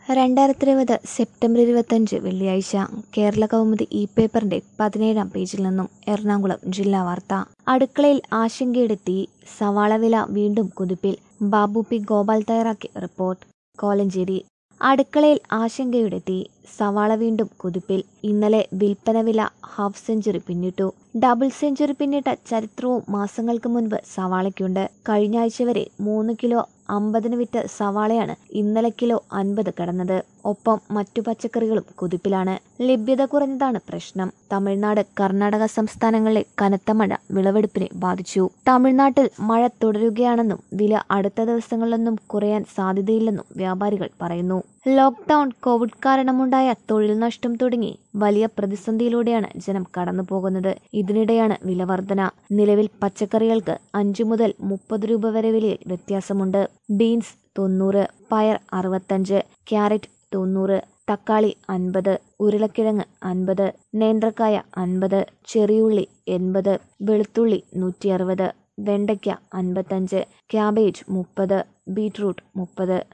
രണ്ടായിരത്തി ഇരുപത് സെപ്റ്റംബർ ഇരുപത്തഞ്ച് വെള്ളിയാഴ്ച കേരള കൗമുദി ഇ പേപ്പറിന്റെ പതിനേഴാം പേജിൽ നിന്നും എറണാകുളം ജില്ലാ വാർത്ത അടുക്കളയിൽ ആശങ്കയുടെ തീ സവാള വില വീണ്ടും കുതിപ്പിൽ ബാബു പി ഗോപാൽ തയ്യാറാക്കി റിപ്പോർട്ട് കോലഞ്ചേരി അടുക്കളയിൽ ആശങ്കയുടെ തീ സവാള വീണ്ടും കുതിപ്പിൽ ഇന്നലെ വിൽപ്പന വില ഹാഫ് സെഞ്ചുറി പിന്നിട്ടു ഡബിൾ സെഞ്ചുറി പിന്നിട്ട ചരിത്രവും മാസങ്ങൾക്ക് മുൻപ് സവാളയ്ക്കുണ്ട് കഴിഞ്ഞ ആഴ്ച വരെ മൂന്ന് കിലോ അമ്പതിന് വിറ്റ സവാളയാണ് ഇന്നലെ കിലോ അൻപത് കടന്നത് ഒപ്പം മറ്റു പച്ചക്കറികളും കുതിപ്പിലാണ് ലഭ്യത കുറഞ്ഞതാണ് പ്രശ്നം തമിഴ്നാട് കർണാടക സംസ്ഥാനങ്ങളിലെ കനത്ത മഴ വിളവെടുപ്പിനെ ബാധിച്ചു തമിഴ്നാട്ടിൽ മഴ തുടരുകയാണെന്നും വില അടുത്ത ദിവസങ്ങളിലൊന്നും കുറയാൻ സാധ്യതയില്ലെന്നും വ്യാപാരികൾ പറയുന്നു ലോക്ക്ഡൌൺ കോവിഡ് കാരണമുണ്ടായ തൊഴിൽ നഷ്ടം തുടങ്ങി വലിയ പ്രതിസന്ധിയിലൂടെയാണ് ജനം കടന്നു പോകുന്നത് ഇതിനിടെയാണ് വിലവർധന നിലവിൽ പച്ചക്കറികൾക്ക് അഞ്ചു മുതൽ മുപ്പത് രൂപ വരെ വിലയിൽ വ്യത്യാസമുണ്ട് ബീൻസ് തൊണ്ണൂറ് പയർ അറുപത്തഞ്ച് ക്യാരറ്റ് തൊണ്ണൂറ് തക്കാളി അൻപത് ഉരുളക്കിഴങ്ങ് അൻപത് നേന്ത്രക്കായ അൻപത് ചെറിയുള്ളി എൺപത് വെളുത്തുള്ളി നൂറ്റി അറുപത് വെണ്ടയ്ക്ക അൻപത്തഞ്ച് ക്യാബേജ് മുപ്പത് ബീട്രൂട്ട് മുപ്പത്